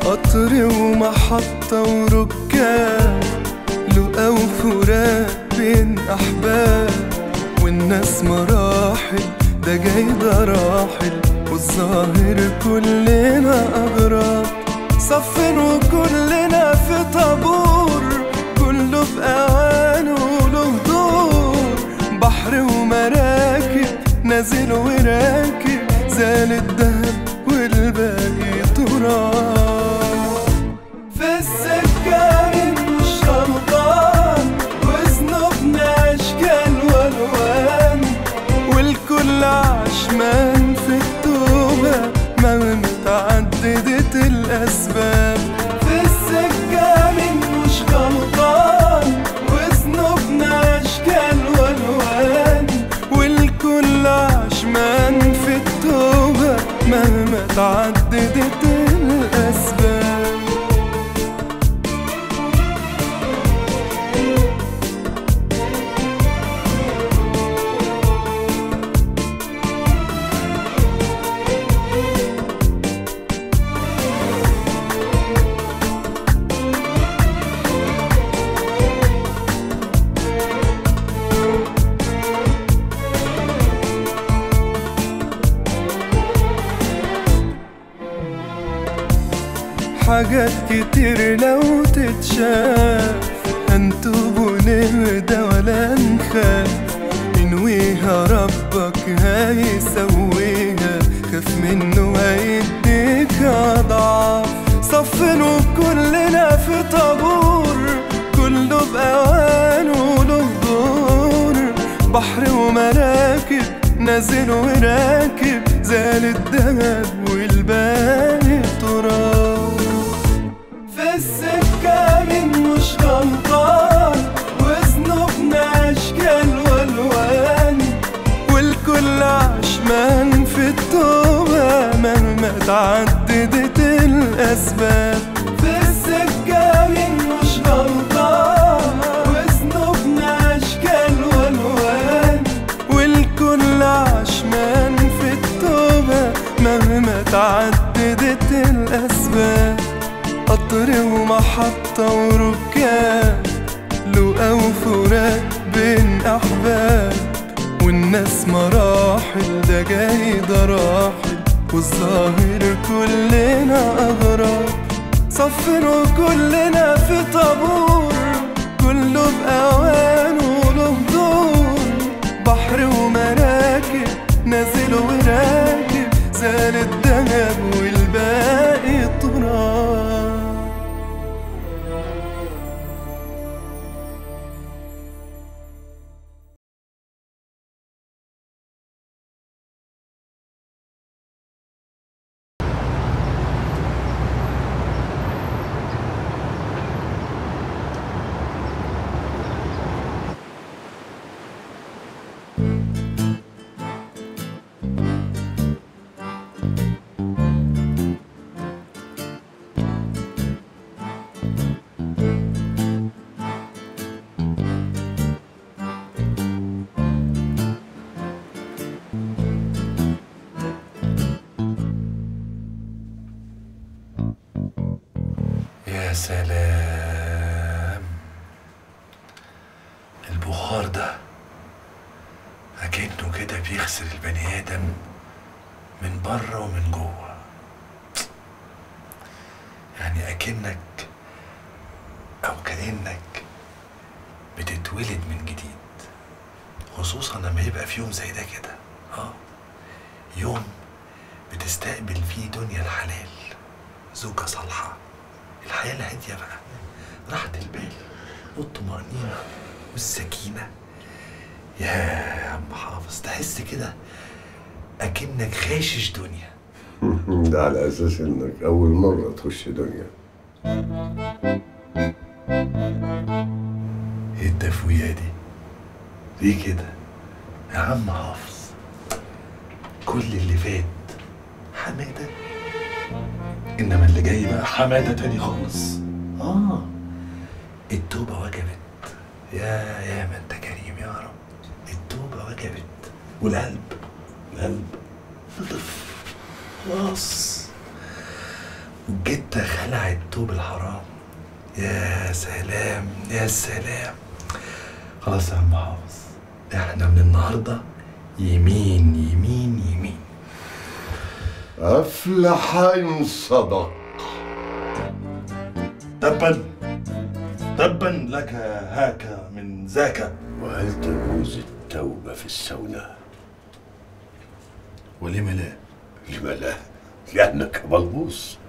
قطر ومحطة وركاب لقا وفراق بين أحباب والناس مراحل ده جاي ده راحل والظاهر كلنا أغراب صفن وكلنا في طابور كله بأوانه وله دور بحر ومراكب نازل وراكب زال الدهب والباقي تراب في السكة مش غلطان وذنوبنا أشكال وألوان والكل عشمان في التوبة مهما تعددت الأسباب في السكة مش غلطان وذنوبنا أشكال وألوان والكل عشمان في التوبة مهما تعددت الأسباب حاجات كتير لو تتشاف هنتوب ونهدى ولا نخاف ينويها ربك هيسويها خاف منه هيديك أضعاف صفنوا كلنا في طابور كله بأوانه وله دور بحر ومراكب نازل وراكب زال الدهب والباقي تراب في السكة من مش غلطان وذنوبنا أشكال وألوان والكل عشمان في التوبة مهما تعددت الأسباب في السكة من مش غلطان وذنوبنا أشكال وألوان والكل عشمان في التوبة مهما تعددت الأسباب قطر ومحطة وركاب لقا وفراق بين أحباب والناس مراحل ده جاي ده راحل والظاهر كلنا أغراب صفنوا كلنا في طابور كله بأوانه وله دور بحر ومراكب نازل وراكب زال الدهب والباقي تراب يا سلام البخار ده أكنه كده بيغسل البني آدم من بره ومن جوه يعني أكنك أو كأنك بتتولد من جديد خصوصا لما يبقى في يوم زي ده كده اه يوم بتستقبل فيه دنيا الحلال زوجة صالحة الحياة الهادية بقى راحة البال والطمأنينة والسكينة يا عم حافظ تحس كده أكنك غاشش دنيا ده على اساس انك اول مره تخش دنيا ايه التفوية دي ليه كده يا عم حافظ كل اللي فات حمادة إنما اللي جاي بقى حمادة تاني خالص آه التوبة وجبت يا يا ما أنت كريم يا رب التوبة وجبت والقلب القلب نضف خلاص جدة خلعت توب الحرام يا سلام يا سلام خلاص يا عم حافظ احنا من النهارده يمين يمين يمين أفلح إن صدق تبا تبا لك هاك من ذاك وهل تجوز التوبة في السوداء؟ ولم لا لما لا؟ لأنك بلبوس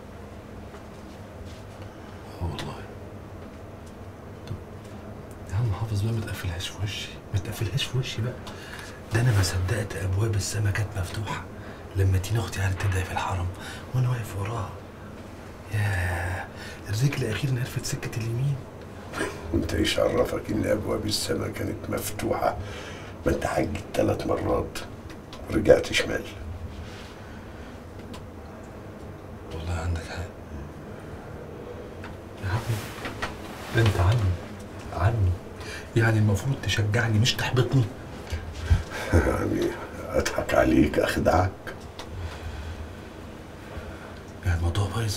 والله طب يا عم حافظ بقى ما تقفلهاش في وشي ما تقفلهاش في وشي بقى ده انا ما صدقت ابواب السما كانت مفتوحه لما تينا اختي قعدت تدعي في الحرم وانا واقف وراها ياه الرجل اخيرا عرفت سكه اليمين وانت ايش عرفك ان ابواب السماء كانت مفتوحه ما انت حجت ثلاث مرات ورجعت شمال والله عندك حق يا عمي ده انت عمي عمي يعني المفروض تشجعني مش تحبطني يعني اضحك عليك اخدعك يعني الموضوع بايظ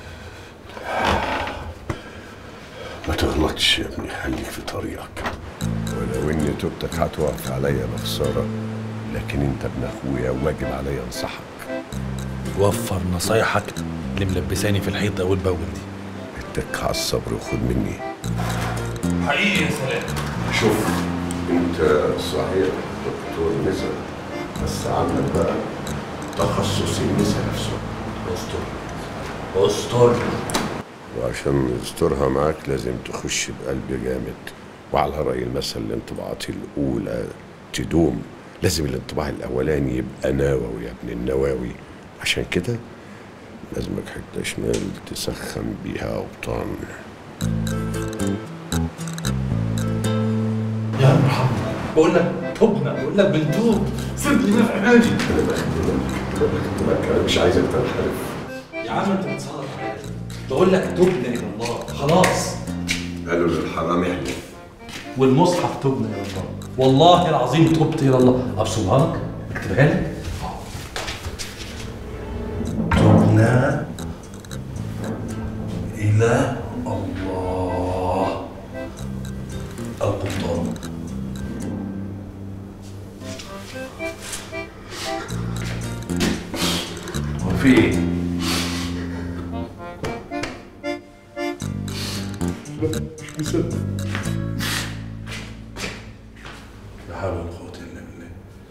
ما تغلطش يا ابني خليك في طريقك ولو اني توبتك هتوقف عليا بخساره لكن انت ابن اخويا واجب عليا انصحك وفر نصايحك اللي ملبساني في الحيطه والبول دي اتك على الصبر وخد مني حقيقي يا سلام شوف انت صحيح دكتور نسا بس عندك بقى تخصص النسا نفسه استر استر وعشان نسترها معاك لازم تخش بقلب جامد وعلى رأي المثل الانطباعات الأولى تدوم لازم الانطباع الأولاني يبقى نووي يا ابن النواوي عشان كده لازمك حتة شمال تسخن بيها أوطان يا عم محمد بقول لك تبنا بقول لك بنتوب سيب لي في عمادي أنا بخدمك أنا مش عايزك تنحرف يا عم انت بتصرف عليا بقول لك تبنا الى الله خلاص قالوا للحرام احلف والمصحف تبنا الى الله والله العظيم تبت الى الله ابصرها لك اكتبها لك تبنا الى الله القبطان وفي ايه؟ لا حول ولا قوة إلا بالله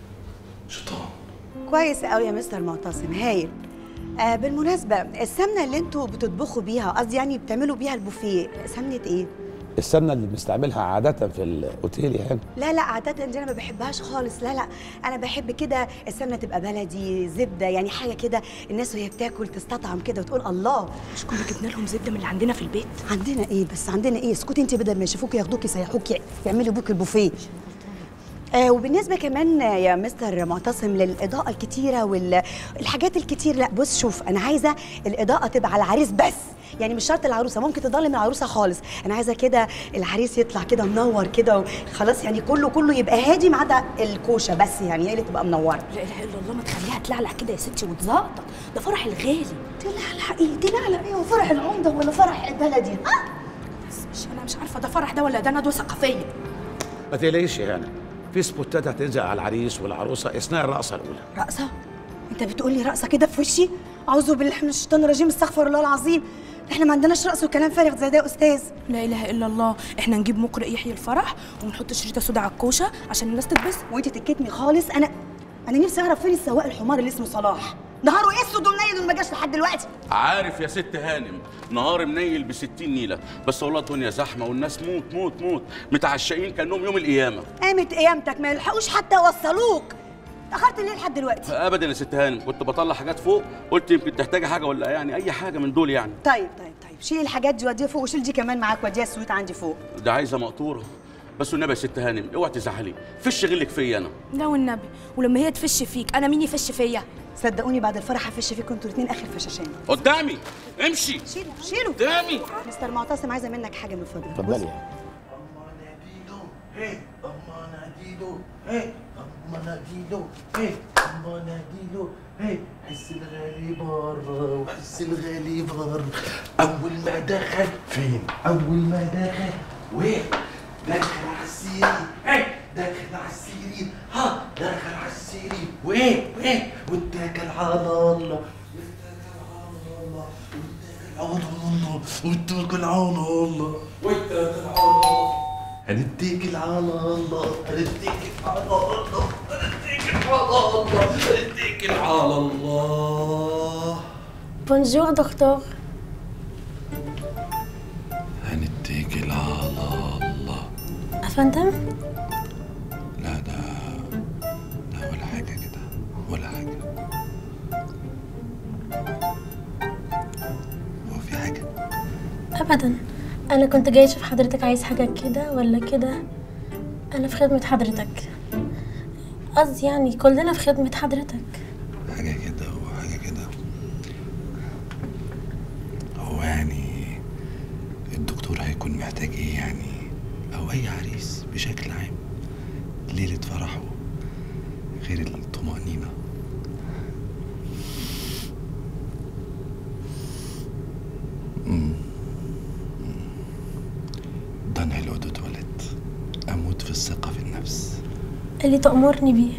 شيطان كويس قوي يا مستر معتصم هايل آه بالمناسبة السمنة اللي انتوا بتطبخوا بيها قصدي يعني بتعملوا بيها البوفيه سمنة ايه؟ السمنه اللي بنستعملها عاده في الاوتيل يعني لا لا عادة دي انا ما بحبهاش خالص لا لا انا بحب كده السمنة تبقى بلدي زبدة يعني حاجة كده الناس وهي بتاكل تستطعم كده وتقول الله مش كنا جبنا لهم زبده من اللي عندنا في البيت عندنا ايه بس عندنا ايه اسكتي انت بدل ما يشوفوكي ياخدوكي يسيحوكي يعملوا بوك البوفيه آه وبالنسبه كمان آه، يا مستر معتصم للاضاءه الكتيره والحاجات الكتير لا بص شوف انا عايزه الاضاءه تبقى على العريس بس يعني مش شرط العروسه ممكن تضلم العروسه خالص انا عايزه كده العريس يطلع كده منور كده خلاص يعني كله كله يبقى هادي ما عدا الكوشه بس يعني هي اللي تبقى منوره لا اله الا الله ما تخليها تلعلع كده يا ستي وتزقطط ده فرح الغالي تلعلع ايه تلعلع ايه وفرح العمده ولا فرح البلدي ها بس مش انا مش عارفه ده فرح ده ولا ده ندوه ثقافيه ما تقلقيش يا هنا في سبوتات هتنزل على العريس والعروسه اثناء الرقصه الاولى رقصه انت بتقولي رقصه كده في وشي اعوذ بالله من الشيطان الرجيم استغفر الله العظيم احنا ما عندناش رقص وكلام فارغ زي ده يا استاذ لا اله الا الله احنا نجيب مقرئ يحيي الفرح ونحط شريطه سودا على الكوشه عشان الناس تتبسط وانت تكتمي خالص انا انا نفسي اعرف فين السواق الحمار اللي اسمه صلاح نهاره اسود ومنيل وما جاش لحد دلوقتي عارف يا ست هانم نهار منيل بستين نيلة بس والله الدنيا زحمة والناس موت موت موت متعشقين كأنهم يوم القيامة قامت قيامتك ما يلحقوش حتى يوصلوك اتاخرت ليه لحد دلوقتي أبدا يا ست هانم كنت بطلع حاجات فوق قلت يمكن تحتاجي حاجة ولا يعني أي حاجة من دول يعني طيب طيب طيب شيل الحاجات دي وديها فوق وشيل دي كمان معاك وديها السويت عندي فوق ده عايزة مقطورة بس والنبي يا ست هانم اوعي تزعلي فش غلك فيا أنا لا والنبي ولما هي تفش فيك انا مين يفش فيا صدقوني بعد الفرح هفش فيكم انتوا الاثنين اخر فشاشين قدامي امشي شيلوا شيلوا قدامي مستر معتصم عايزه منك حاجه من فضلك اتفضلي Hey, I'm on a dido. Hey, I'm مناديله هي مناديله هي حس الغالي بره وحس الغالي بره اول ما دخل فين اول ما دخل وين دخل على السرير هي دخل على السرير ها دخل على السرير وايه وايه واتكل على الله واتكل على الله واتكل على الله هنتكل على الله هنتكل على الله هنتكل على الله هنتكل على الله بونجور دكتور هنتكل على الله أفندم لا ده لا ولا حاجة كده ولا حاجة هو في حاجة أبدا أنا كنت جاي أشوف حضرتك عايز حاجة كده ولا كده أنا في خدمة حضرتك قصدي يعني كلنا في خدمة حضرتك حاجة كده وحاجة كده هو يعني الدكتور هيكون محتاج ايه يعني او اي عريس بشكل عام ليلة فرحه غير الطمأنينة أمم. ده انا لو اتولد اموت في الثقة في النفس اللي تأمرني بيه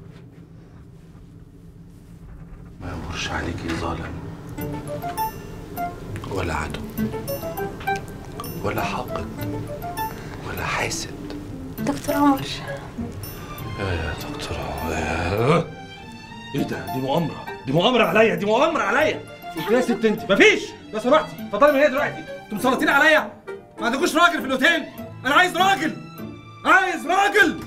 ما يمرش عليكي ظالم ولا عدو ولا حاقد ولا حاسد دكتور عمر يا دكتور عواد. ايه ده دي مؤامره دي مؤامره عليا دي مؤامره عليا انت يا ست انت مفيش لو سمحتي اتفضلي من هنا دلوقتي انتوا مسلطين عليا ما عندكوش راجل في الاوتيل انا عايز راجل عايز راجل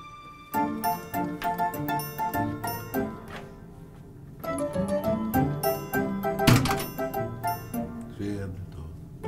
في إيه يا ابني ده؟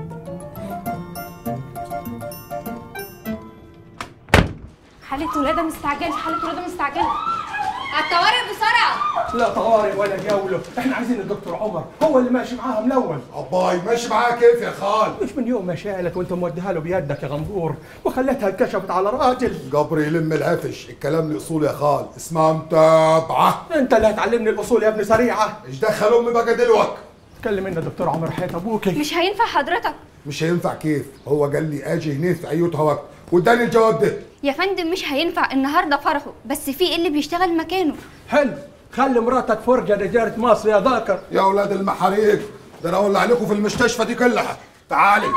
حالة ولادة مستعجلة حالة ولادة مستعجلة الطوارئ بسرعة لا طوارئ ولا جولة احنا عايزين الدكتور عمر هو اللي ماشي معاها من الاول اباي ماشي معاها كيف يا خال مش من يوم ما شالت وانت موديها له بيدك يا غندور وخلتها اتكشفت على راجل جبر يلم العفش الكلام لي اصول يا خال اسمها متابعه انت اللي هتعلمني الاصول يا ابن سريعه ايش دخل امي بقى دلوقتي اتكلم انت دكتور عمر حياة ابوكي مش هينفع حضرتك مش هينفع كيف هو قال لي اجي هنا في ايوتها وقت واداني الجواب ده يا فندم مش هينفع النهاردة فرحه بس في اللي بيشتغل مكانه حلو خلي مراتك فرجة لجارة مصر يا ذاكر يا اولاد المحاريق ده انا اولع عليكم في المستشفى دي كلها تعالي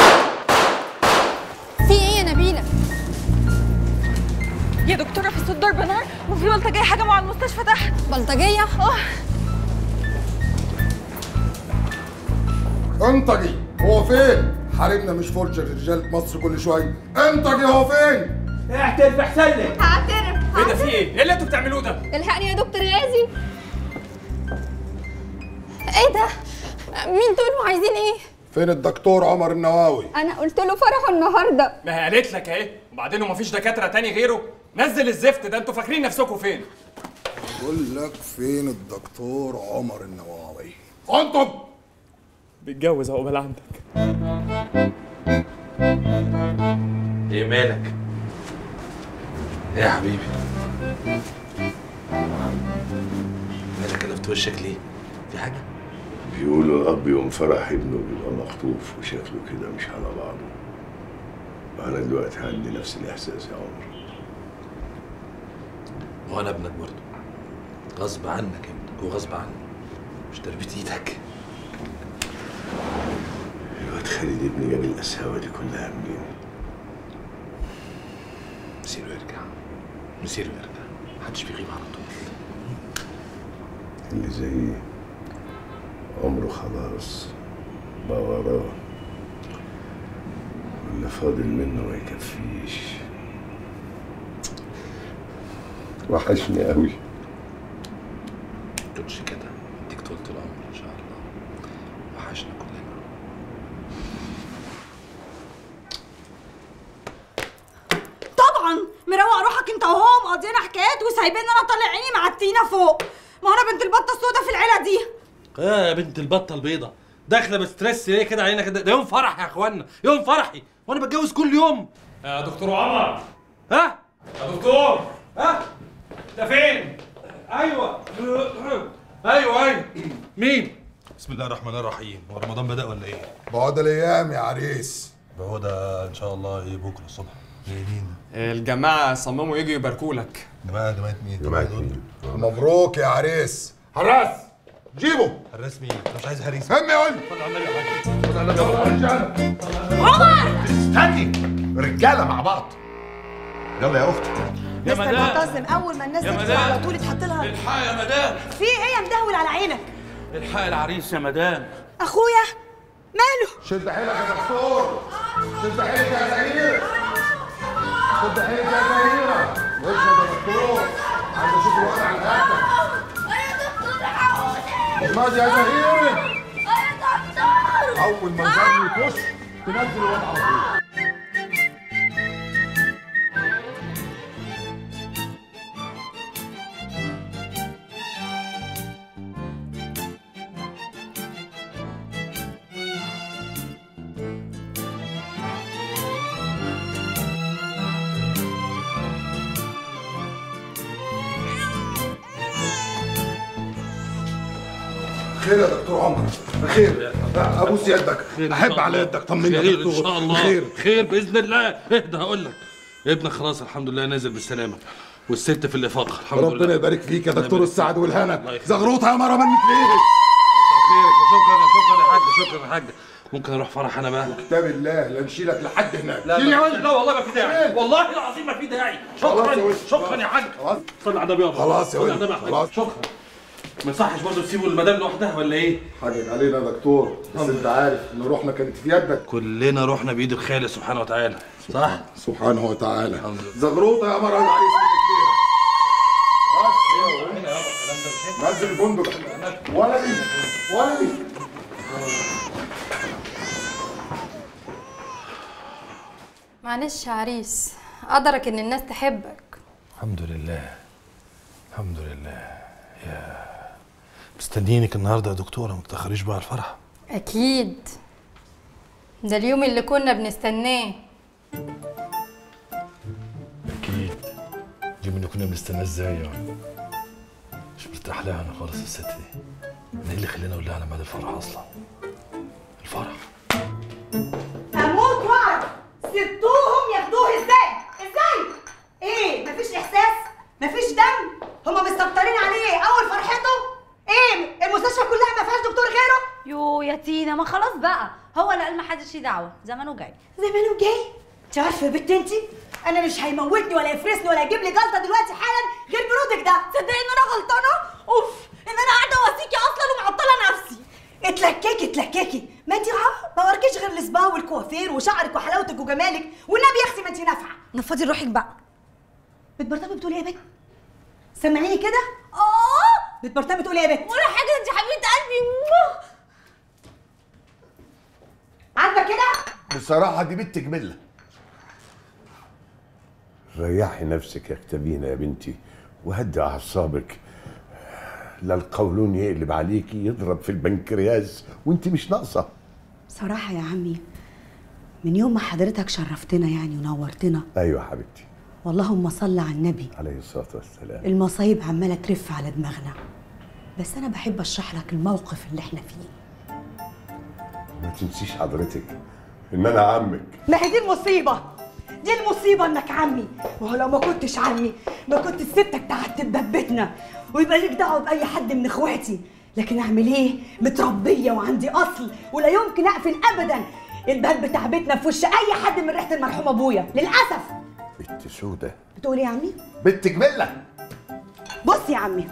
في ايه يا نبيلة يا دكتورة في صوت ضرب نار وفي بلطجية هجموا على المستشفى تحت بلطجية اه انطقي هو فين حاربنا مش فرجة رجالة مصر كل شوية انطقي هو فين اعترف احسن لك هعترف ايه ده في ايه؟ ايه اللي انتوا بتعملوه ده؟ الحقني يا دكتور غازي ايه ده مين دول وعايزين ايه فين الدكتور عمر النواوي انا قلت له فرحه النهارده ما هي قالت لك اهي وبعدين هو مفيش دكاتره تاني غيره نزل الزفت ده انتوا فاكرين نفسكم فين بقول لك فين الدكتور عمر النواوي انطق بيتجوز عقبال عندك ايه مالك؟ ايه يا حبيبي؟ مالك كلفت وشك ليه؟ في حاجة؟ بيقولوا الأب يوم فرح ابنه بيبقى مخطوف وشكله كده مش على بعضه وأنا دلوقتي عندي نفس الإحساس يا عمر وانا ابنك برضه غصب عنك ابنك وغصب عني مش تربية ايدك الواد خالد ابني جاب القساوة دي كلها منين؟ مسيره يرجع مسيره يرجع محدش بيغيب على طول اللي زي عمره خلاص بقى وراه واللي فاضل منه ما يكفيش وحشني قوي تقولش كده اديك طولة العمر ان شاء الله وحشنا كلنا طبعا مروق روحك انت وهو مقضينا حكايات وسايبين انا طالع عيني معتينا فوق ما انا بنت البطه السودا في العيله دي ايه يا بنت البطه البيضه داخله بستريس ليه كده علينا كده ده يوم فرح يا اخوانا يوم فرحي وانا بتجوز كل يوم يا دكتور عمر ها يا دكتور ها ده فين ايوه ايوه ايوه مين بسم الله الرحمن الرحيم هو رمضان بدا ولا ايه بعد الايام يا عريس هو ده ان شاء الله ايه بكره الصبح مين الجماعه صمموا يجوا يباركوا لك جماعه جماعه مين جماعة مين؟ مبروك يا عريس حراس جيبه حراس مين انت مش عايز هريس هم يا ولد صلى على النبي يا حاج عمر استني رجاله مع بعض يلا يا اختي يا مستر مدام. معتصم اول ما الناس يا تدخل مدام. على طول اتحط لها الحق يا مدام في ايه يا مدهول على عينك الحق العريس يا مدام اخويا ماله شد حيلك يا دكتور شد حيلك يا زهير شد حيلك يا زهيرة وش يا دكتور عايز اشوف الوضع على الهاتف اسمعي يا زهير اول ما الجرم يخش تنزل الوضع على طول خير يا دكتور عمر خير ابوس يدك احب على يدك طمني يا خير دكتور ان شاء الله خير خير باذن الله اهدى هقول لك ابنك خلاص الحمد لله نازل بالسلامه والست في الافاقه الحمد لله ربنا يبارك فيك يا الله دكتور يبارك السعد فيك. والهنا الله يخليك. زغروطه يا مره منك ليه خيرك شكرا شكرا يا حاج شكرا يا حاج ممكن اروح فرح انا بقى كتاب الله لا نشيلك لحد هناك لا شيل يا لا, ولد. لا والله ما في داعي والله العظيم ما في داعي خلاص يا شكرا ولد. شكرا يا حاج خلاص صلي على النبي يابا خلاص يا صلي ولد. على النبي يا حاج. خلاص. شكرا ما يصحش برضه تسيبوا المدام لوحدها ولا ايه؟ حاجك علينا يا دكتور بس انت عارف ان روحنا كانت في يدك كلنا رحنا بايد الخالق سبحانه وتعالى صح؟ سبحانه وتعالى زغروطه يا مره العريس منك ليه بس يا ولد. نزل البندق ولدي ولدي معلش يا عريس قدرك ان الناس تحبك الحمد لله الحمد لله يا مستنيينك النهارده يا دكتوره ما تاخريش بقى على الفرح اكيد ده اليوم اللي كنا بنستناه اكيد اليوم اللي كنا بنستناه ازاي يعني مش مرتاح لها انا خالص الست دي انا ايه اللي خلاني اقول لها على ميعاد الفرح اصلا الفرح اموت واعرف سبتوهم ياخدوه ازاي ازاي ايه مفيش احساس مفيش دم هما مستكترين عليه اول فرحته ايه المستشفى كلها ما فيهاش دكتور غيره يو يا تينا ما خلاص بقى هو اللي قال ما حدش ليه دعوه زمانه جاي زمانه جاي انت عارفه يا بنت انت انا مش هيموتني ولا يفرسني ولا يجيب لي جلطه دلوقتي حالا غير برودك ده تصدقي ان انا غلطانه اوف ان انا قاعده واسيكي اصلا ومعطله نفسي اتلككي اتلككي ما انت ها ما وركيش غير السبا والكوافير وشعرك وحلاوتك وجمالك والنبي يا اختي ما انت نافعه نفضي روحك بقى بتبرطمي بتقولي ايه يا بنت سمعيني كده اه بتبرطمي بتقولي ايه يا بنت ولا حاجه انت حبيبه قلبي عاجبك كده بصراحة دي بنت جملة ريحي نفسك يا اكتبينا يا بنتي وهدي أعصابك لا القولون يقلب عليكي يضرب في البنكرياس وانت مش ناقصة صراحه يا عمي من يوم ما حضرتك شرفتنا يعني ونورتنا أيوة حبيبتي واللهم صل على النبي عليه الصلاة والسلام المصايب عماله ترف على دماغنا بس انا بحب اشرح لك الموقف اللي احنا فيه ما تنسيش حضرتك إن أنا عمك ما هي دي المصيبه دي المصيبه انك عمي ما هو لو ما كنتش عمي ما كنت سبتك قعدت ببيتنا ويبقى ليك دعوه باي حد من اخواتي لكن اعمل ايه متربيه وعندي اصل ولا يمكن اقفل ابدا الباب بتاع بيتنا في وش اي حد من ريحه المرحوم ابويا للاسف بنت سودة بتقول ايه يا عمي بنت جملة بص يا عمي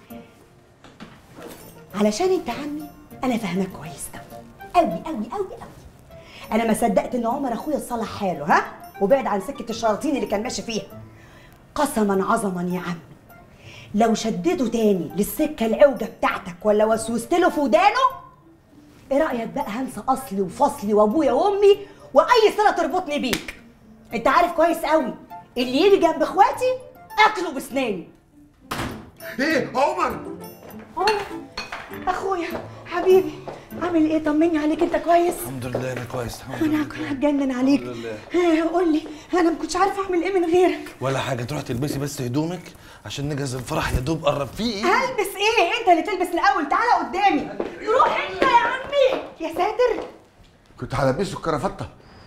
علشان انت عمي انا فاهمك كويس قوي قوي قوي قوي قوي انا ما صدقت ان عمر اخويا صلح حاله ها وبعد عن سكه الشياطين اللي كان ماشي فيها قسما عظما يا عمي لو شدته تاني للسكه العوجه بتاعتك ولا وسوست له في ودانه ايه رايك بقى هنسى اصلي وفصلي وابويا وامي واي صله تربطني بيك انت عارف كويس قوي اللي يجي جنب اخواتي اكله بسناني ايه عمر عمر اخويا حبيبي عامل ايه طمني عليك انت كويس الحمد لله انا كويس الحمد انا لله كنت هتجنن عليك الحمد لله ها قول لي انا ما كنتش عارفه اعمل ايه من غيرك ولا حاجه تروح تلبسي بس هدومك عشان نجهز الفرح يا دوب قرب فيه ايه البس ايه انت اللي تلبس الاول تعالى قدامي روح انت يا عمي يا ساتر كنت هلبسه الكرافته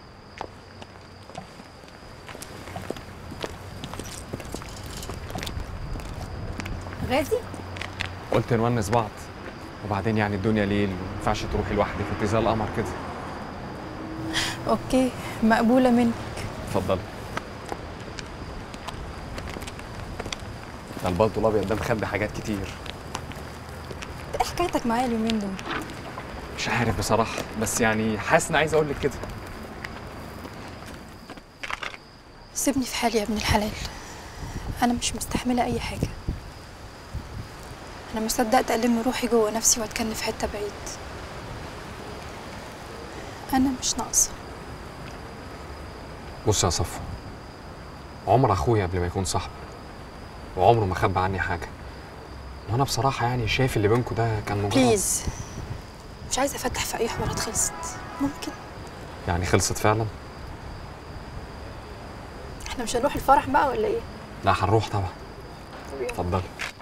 غازي قلت نونس بعض وبعدين يعني الدنيا ليل وما ينفعش تروحي لوحدك انت زي القمر كده اوكي مقبوله منك اتفضلي ده البلطو الابيض ده مخبي حاجات كتير ايه حكايتك معايا اليومين دول مش عارف بصراحه بس يعني حاسس اني عايز اقول لك كده سيبني في حالي يا ابن الحلال انا مش مستحمله اي حاجه انا ما صدقت الم روحي جوه نفسي واتكن في حته بعيد انا مش ناقصه بص يا صفا عمر اخويا قبل ما يكون صاحبي وعمره ما خبى عني حاجه وانا بصراحه يعني شايف اللي بينكم ده كان مجرد بليز مش عايزه افتح في اي حوارات خلصت ممكن يعني خلصت فعلا احنا مش هنروح الفرح بقى ولا ايه لا هنروح طبعا اتفضلي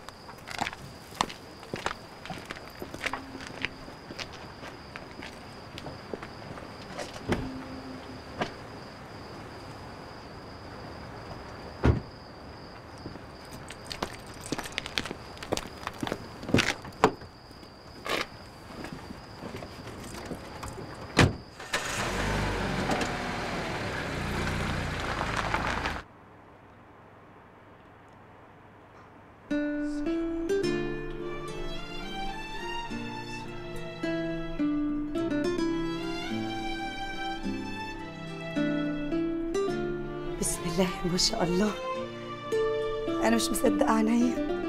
بسم الله ما شاء الله انا مش مصدقه عينيا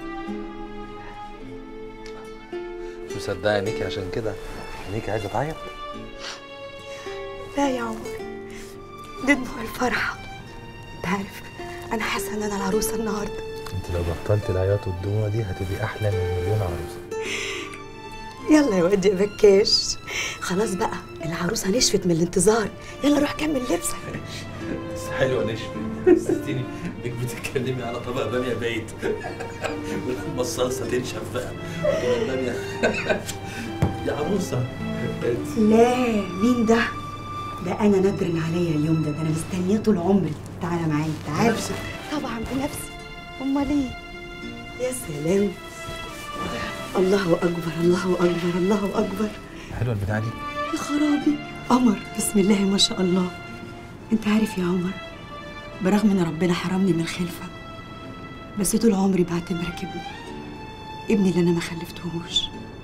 مش مصدقه عينيكي عشان كده عينيكي عايزه تعيط لا يا عمر دي دموع الفرحه انت عارف انا حاسه ان انا العروسه النهارده انت لو بطلت العياط والدموع دي هتبقي احلى من مليون عروسه يلا يا واد يا بكاش خلاص بقى العروسه نشفت من الانتظار يلا روح كمل لبسك بس حلوه نشفي حسيتيني انك بتتكلمي على طبق باميه بايت ولما الصلصه تنشف بقى وتبقى الباميه يا عروسه لا مين ده ده انا نادر عليا اليوم ده ده انا مستنيه طول عمري تعالى معايا تعالى بنفسك؟ طبعا بنفسي امال ايه يا سلام الله اكبر الله اكبر الله اكبر حلوه البتاعه دي يا خرابي قمر بسم الله ما شاء الله انت عارف يا عمر برغم ان ربنا حرمني من الخلفه بس طول عمري بعتبرك ابني ابني اللي انا ما خلفتهوش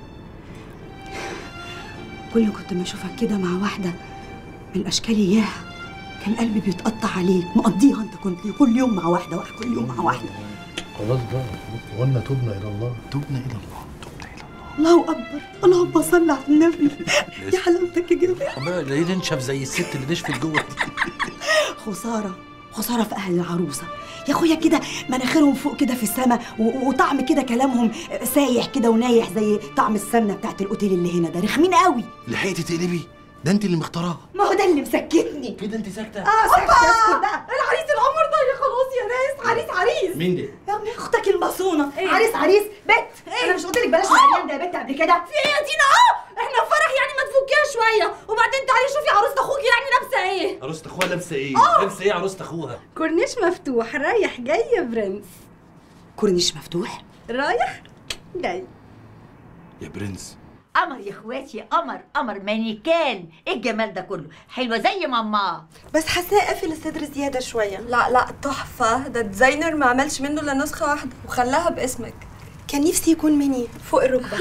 كل ما كنت ما اشوفك كده مع واحده من الاشكال اياها كان قلبي بيتقطع عليك مقضيها انت كنت كل يوم مع واحده واحده كل يوم مع واحده خلاص بقى قلنا تبنا الى الله تبنا الى الله الله اكبر اللهم صل على النبي يا حلاوتك يا جماعه ربنا ليه ننشف زي الست اللي نشفت جوه خساره خساره في اهل العروسه يا اخويا كده مناخيرهم فوق كده في السماء و- وطعم كده كلامهم سايح كده ونايح زي طعم السمنه بتاعت الاوتيل اللي هنا ده رخمين قوي لحقتي تقلبي ده انت اللي مختاراها ما هو ده اللي مسكتني كده انت ساكته اه ساكته اسكت بقى العريس القمر ده يا خلاص يا ناس عريس عريس مين ده؟ يا ابني اختك المصونه إيه؟ عريس عريس بت انا مش قلت لك بلاش العريان ده يا بت قبل كده في ايه يا تينا اه احنا في فرح يعني ما تفكيها شويه وبعدين تعالي شوفي عروسه اخوكي يعني لابسه ايه عروسه اخوها لابسه ايه؟ آه. لابسه ايه عروسه اخوها؟ كورنيش مفتوح رايح جاي يا برنس كورنيش مفتوح رايح جاي يا برنس قمر يا اخواتي قمر قمر مانيكان ايه الجمال ده كله حلوه زي ماما بس حاساه قافل الصدر زياده شويه لا لا تحفه ده الديزاينر ما عملش منه الا نسخه واحده وخلاها باسمك كان نفسي يكون ميني فوق الركبه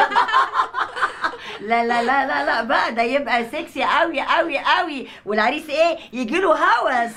لا لا لا لا لا بقى ده يبقى سكسي قوي قوي قوي والعريس ايه يجيله هوس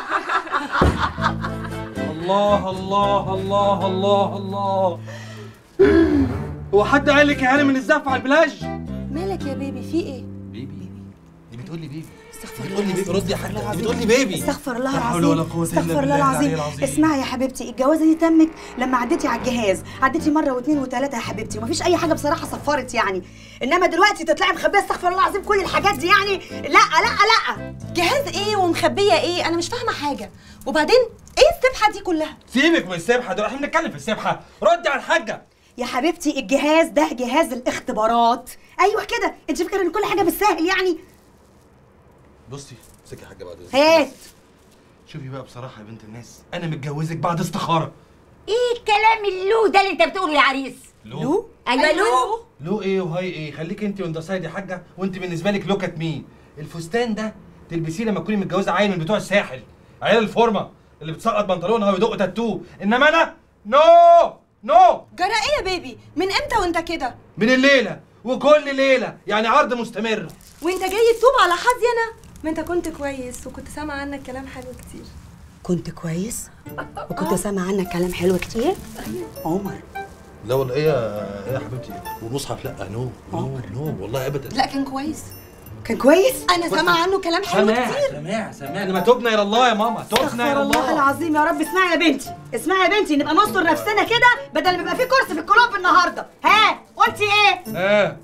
الله الله الله الله الله هو حد قال لك يا هاني من الزقف على البلاج؟ مالك يا بيبي في ايه بيبي دي بتقول لي بيبي استغفر بتقول لي الله بيبي العظيم، رد يا استغفر حاجه الله انت العظيم. بتقول لي بيبي استغفر الله لا حول ولا العظيم قوة إلا استغفر بالله الله العلي العظيم العظيم. اسمعي يا حبيبتي الجوازه دي تمت لما عديتي على الجهاز عديتي مره واثنين وثلاثه يا حبيبتي ومفيش اي حاجه بصراحه صفرت يعني انما دلوقتي تطلعي مخبيه استغفر الله العظيم كل الحاجات دي يعني لا لا لا جهاز ايه ومخبيه ايه انا مش فاهمه حاجه وبعدين ايه السبحه دي كلها سيبك من السبحه دول احنا بنتكلم في السبحه ردي على الحاجه يا حبيبتي الجهاز ده جهاز الاختبارات ايوه كده انت فاكره ان كل حاجه بالسهل يعني بصي امسكي يا حاجه بعد إذنك. هات شوفي بقى بصراحه يا بنت الناس انا متجوزك بعد استخاره ايه الكلام اللو ده اللي انت بتقوله يا عريس لو ايوه لو لو ايه وهاي ايه خليك انت وانت سايد يا حاجه وانت بالنسبه لك لوك ات مين الفستان ده تلبسيه لما تكوني متجوزه عيل من بتوع الساحل عيال الفورمه اللي بتسقط بنطلونها ويدق تاتو انما انا نو نو جرى ايه يا بيبي من امتى وانت كده من الليله وكل ليله يعني عرض مستمر وانت جاي تتوب على حظي انا ما انت كنت كويس وكنت سامعه عنك كلام حلو كتير كنت كويس وكنت سامع عنك كلام حلو كتير عمر لا والله ايه يا ايه يا حبيبتي والمصحف لا نو نو نو والله ابدا لا كان كويس كان كويس انا سامعه عنه كلام حلو سماع كتير سماع سماع انما تبنا الى الله يا ماما تبنا استغفر الى الله الله العظيم يا رب اسمعي يا بنتي اسمعي يا بنتي نبقى نستر نفسنا كده بدل ما يبقى في كرسي في الكلوب النهارده ها قلتي ايه اه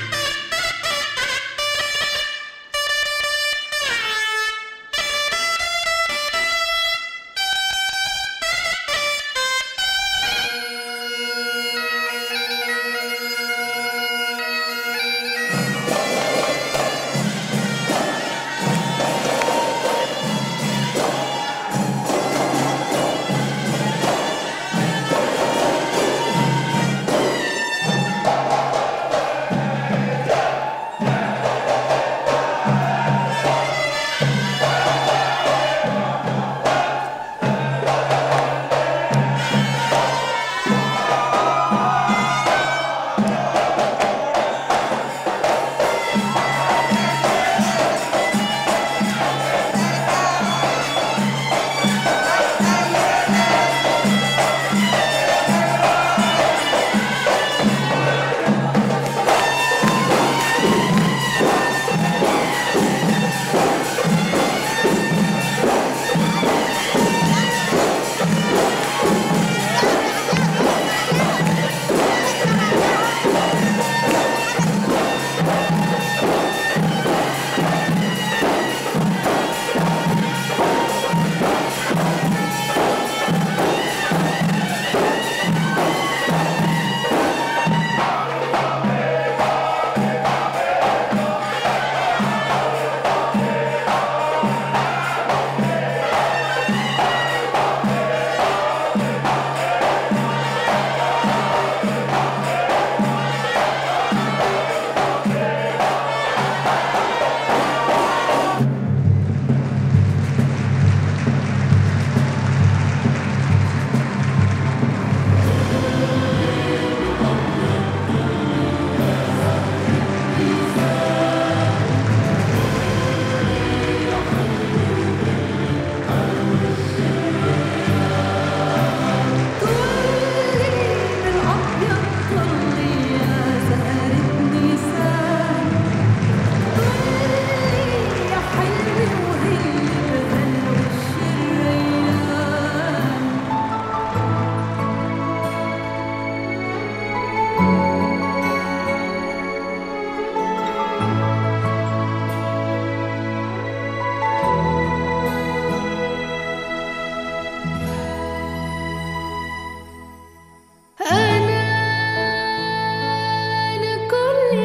أنا كل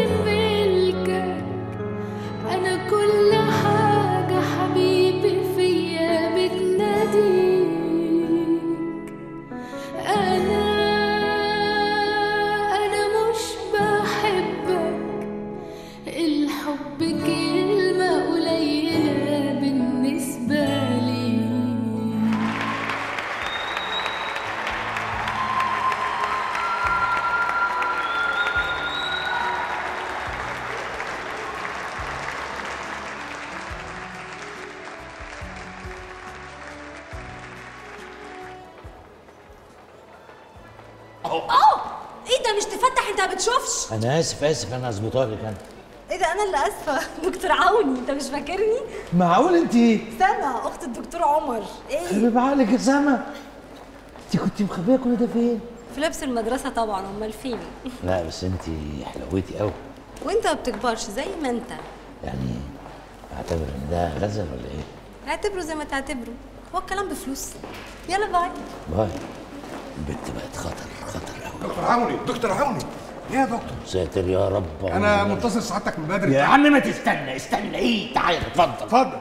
ملكك أنا كل حاجة حبيبي فيا بتناديك أنا أنا مش بحبك الحب كلمة قليلة بالنسبة لي اه ايه ده مش تفتح انت ما بتشوفش انا اسف اسف انا هظبطها لك انا ايه ده انا اللي اسفه دكتور عوني انت مش فاكرني معقول انت سما اخت الدكتور عمر ايه حبيب عقلك يا سما انت كنت مخبيه كل ده فين؟ في لبس المدرسه طبعا امال فين لا بس انت حلوتي قوي وانت ما بتكبرش زي ما انت يعني اعتبر ان ده غزل ولا ايه؟ اعتبره زي ما تعتبره هو الكلام بفلوس يلا باي باي البت بقت خطر خطر قوي دكتور عوني دكتور عوني ايه يا دكتور ساتر يا رب انا منتظر سعادتك من بدري يا عم ما تستنى استنى ايه تعالى اتفضل اتفضل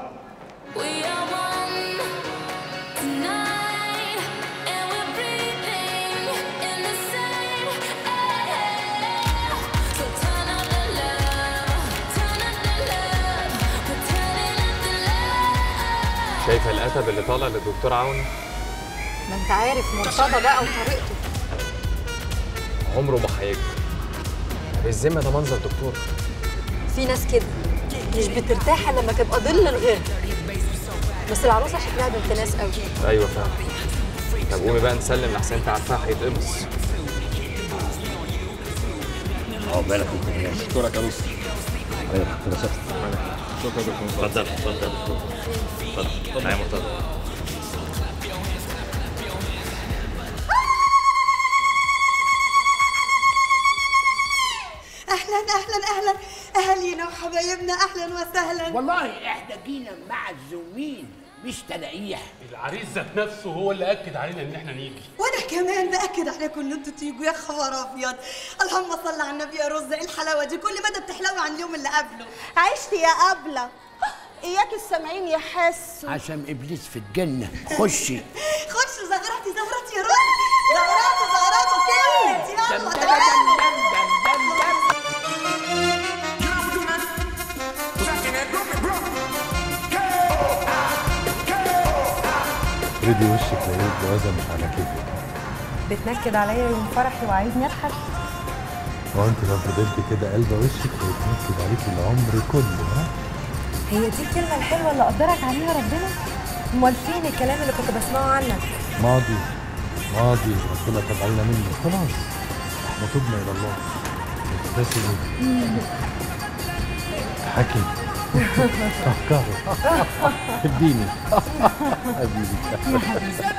شايفه الاتب اللي طالع للدكتور عوني ما انت عارف مرتضى بقى وطريقته عمره ما هيكبر بالذمه ده منظر دكتور في ناس كده مش بترتاح إلا لما تبقى ظل الغير بس العروسه شكلها بنت ناس قوي ايوه فاهم طب قومي بقى نسلم لحسن انت عارفاها هيتقمص اه بالك انت من الناس اشكرك يا دكتور ايوه دكتور شكرا يا دكتور اتفضل اتفضل اتفضل تعالى يا مرتضى اهلا اهلا اهلا اهالينا وحبايبنا اهلا وسهلا والله احنا جينا معزومين مش تلاقيح العريس ذات نفسه هو اللي اكد علينا ان احنا نيجي وانا كمان باكد عليكم ان انتوا تيجوا يا خبر ابيض اللهم صل على النبي يا رز ايه الحلاوه دي كل مدى بتحلوي عن اليوم اللي قبله عشت يا قبلة اياك السامعين يحسوا عشان ابليس في الجنه خشي خش زغرتي زغرتي يا رز زغراتي زغراتي كلمة يلا تعالوا ردي وشك لقيت جوازة مش على كيفك بتنكد عليا يوم فرحي وعايزني اضحك هو انت لو فضلت كده قلبة وشك هيتنكد عليكي العمر كله ها هي دي الكلمة الحلوة اللي قدرك عليها ربنا امال فين الكلام اللي كنت بسمعه عنك ماضي ماضي ربنا تاب علينا منه خلاص احنا تبنا الى الله ابتسمي حكي فكري اديني حبيبي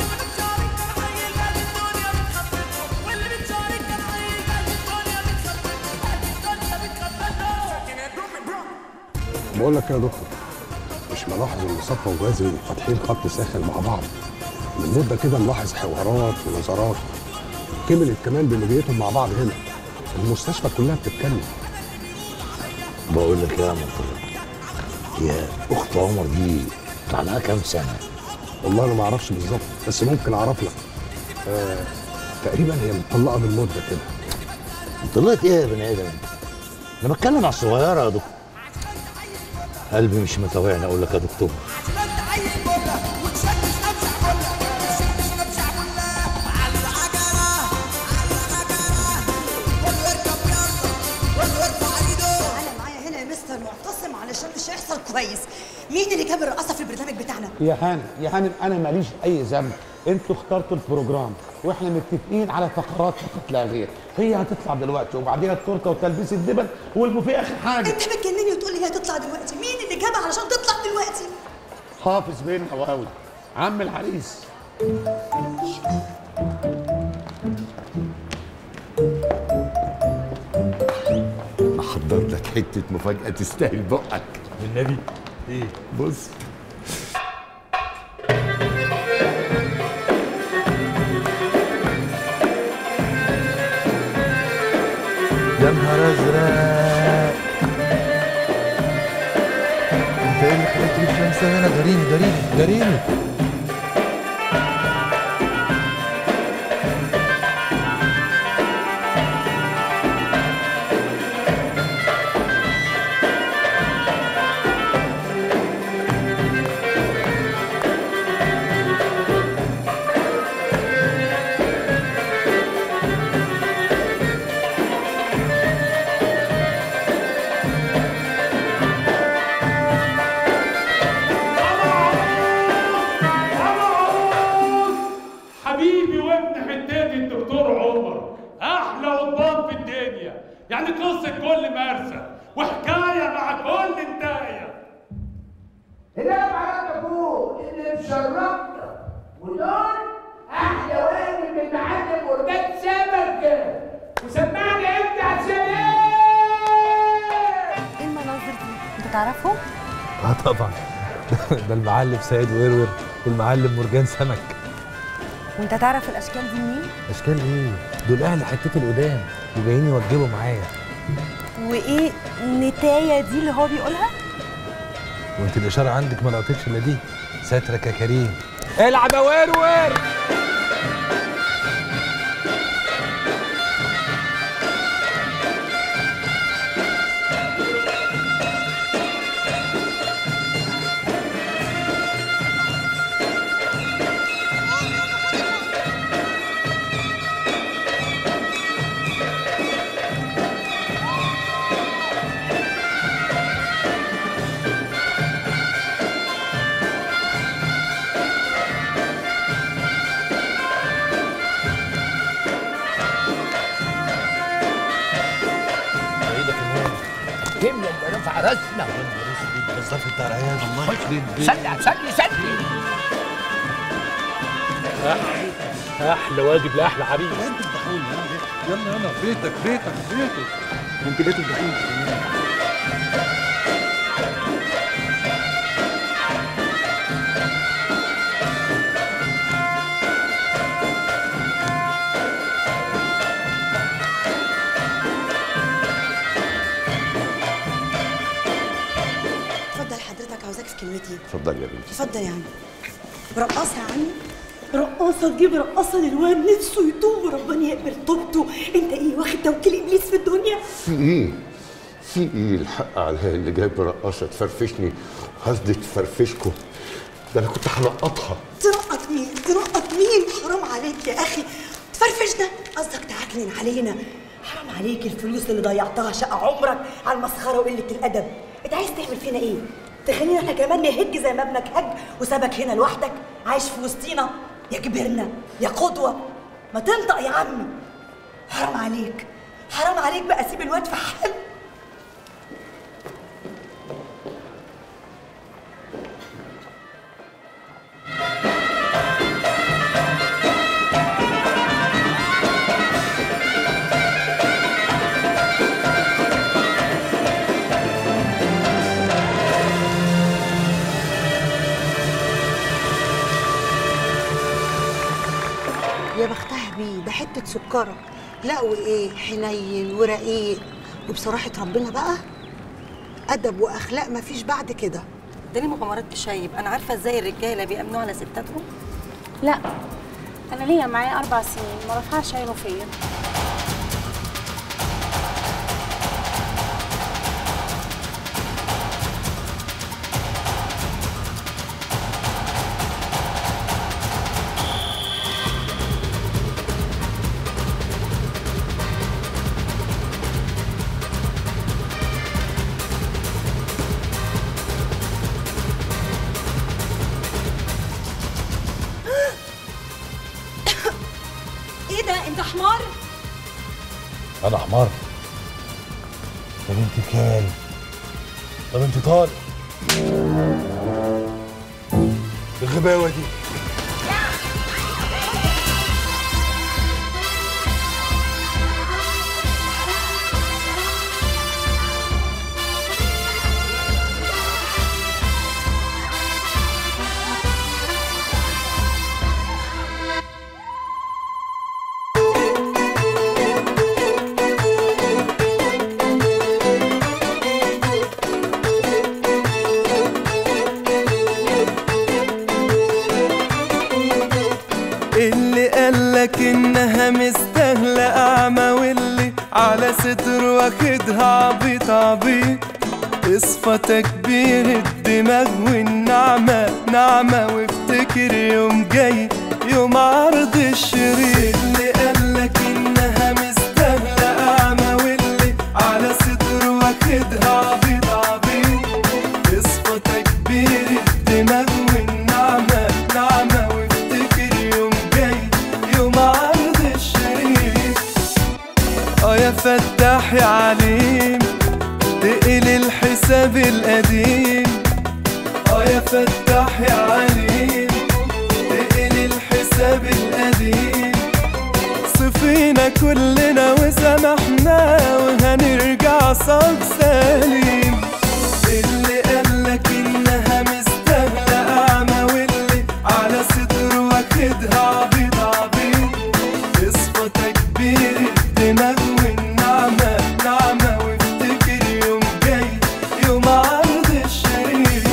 بقول لك يا دكتور مش ملاحظ ان صفا وغازي فاتحين خط ساخن مع بعض من مده كده ملاحظ حوارات ونظرات كملت كمان بمجيتهم مع بعض هنا المستشفى كلها بتتكلم بقول لك يا مرتضى يا اخت عمر دي طلع لها كام سنه والله انا ما اعرفش بالظبط بس ممكن اعرف لك آه تقريبا هي مطلقه من مده كده طلعت ايه يا بني ادم انا بتكلم على الصغيره يا دكتور قلبي مش مطوعني اقول لك يا دكتور انا معايا هنا يا مستر معتصم علشان مش هيحصل كويس مين اللي جاب الرقاصه في البرنامج بتاعنا يا هانم يا هانم انا ماليش اي ذنب انتوا اخترتوا البروجرام واحنا متفقين على فقرات فقط لا غير هي هتطلع دلوقتي وبعدين التورته وتلبيس الدبل والبوفيه اخر حاجه انت بتجنني وتقول لي هي هتطلع دلوقتي مين اللي جابها علشان تطلع دلوقتي حافظ بين هواوي عم العريس محضر لك حته مفاجاه تستاهل بقك والنبي ايه بص يا نهار ازرق انت ايه اللي خليك تجيب شمسة هنا جريني جريني جريني حبيبي وابن حتاتي الدكتور عمر احلى قضبان في الدنيا يعني قصه كل مرسى وحكايه مع كل انتايه هنا بعرف اقول اللي مشرفنا ودول احلى واجب من معلم ورجال سمك وسمعني انت عشان ايه؟ ايه المناظر دي؟ انت تعرفهم؟ اه طبعا ده المعلم سيد ويرور والمعلم مرجان سمك وانت تعرف الاشكال دي منين؟ اشكال ايه دول اهل حتتي القدام وجايين يوجبوا معايا وايه نتايه دي اللي هو بيقولها؟ وانت الاشاره عندك ما لقطتش الا دي ساترك يا كريم العب يا ويرور ايدك النور كملة اللي رفع راسنا بالظبط بتاع العيال الله يخرب سلي سلي سلي احلى واجب لاحلى عريس انت تضحوني يلا يلا بيتك بيتك بيتك انت ليه تضحوني اتفضل حضرتك عاوزاك في كلمتين اتفضل يا بنتي اتفضل يا عم رقاصة يا عمي رقاصة تجيب رقاصة للواد نفسه يتوب وربنا يقبل توبته انت ايه واخد توكيل ابليس في الدنيا في ايه؟ في ايه الحق عليا اللي جايب رقاصه تفرفشني قصدي تفرفشكم ده انا كنت هنقطها تنقط مين تنقط مين حرام عليك يا اخي تفرفش ده قصدك تعكنن علينا حرام عليك الفلوس اللي ضيعتها شقة عمرك على المسخرة وقلة الأدب انت عايز تعمل فينا ايه تخلينا احنا كمان نهج زي ما ابنك هج وسابك هنا لوحدك عايش في وسطينا يا كبرنا يا قدوة ما تنطق يا عمي حرام عليك حرام عليك بقى سيب الواد في حاله يا بختها بيه ده حته سكره لا وايه حنين ورقيق وبصراحه ربنا بقى ادب واخلاق مفيش بعد كده ده ليه مغامرات تشيب انا عارفه ازاي الرجاله بيأمنوا على ستاتهم لا انا ليا معاه اربع سنين ما رفعش عينه فيا ايه ده انت حمار انا حمار طب انت كام طب انت طالق الغباوه دي اللي قالك انها مستاهلة اعمى واللي على صدر واخدها عبيط عبيط اصفى تكبير الدماغ والنعمة نعمة وافتكر يوم جاي يوم عرض الشريط اللي قالك انها مستاهلة اعمى واللي على صدر واخدها عبيط عبيط اصفى تكبير الدماغ والنعمة نعمة وافتكر يوم جاي يوم عرض الشريط اه يا فتاح يا عليم تقل الحساب القديم اه يا فتاح يا عليم تقل الحساب القديم صفينا كلنا وسامحنا وهنرجع صاب سليم اللي قالك انها مستاهلة اعمى واللي على صدره واخدها عبيط عبيط اصفى تكبير الدماغ والنعمة نعمة وافتكر يوم جاي يوم عرض الشريك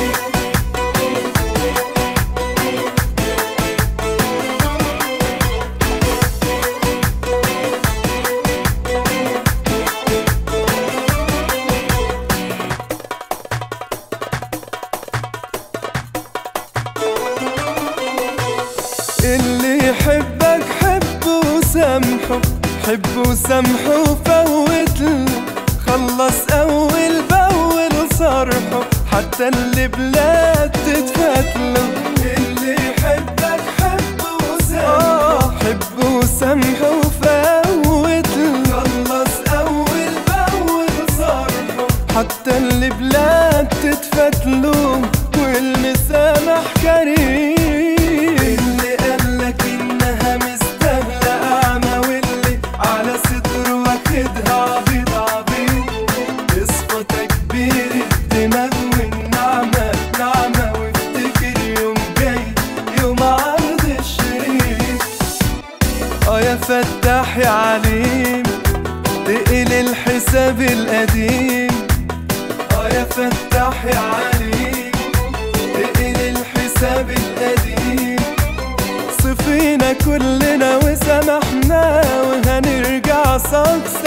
اللي يحبك حبه وسامحه حبه وسامحه وفوت له خلص اول باول صرحه حتى اللي بلاد تتفات له اللي يحبك حبه وسامحه حبه وسامحه وفوت له خلص اول باول صرحه حتى اللي بلاد تتفات له والمسامح كريم اللي قالك انها مستاهله اعمى واللي على صدره واخدها عبيط عبيط اصفى تكبير الدماغ والنعمه نعمه وافتكر يوم جاي يوم عرض الشريك اه يا فتاح يا عليم تقل الحساب القديم اه يا فتاح يا عليم تقل الحساب القديم صفينا كلنا وسامحنا وهنرجع صاب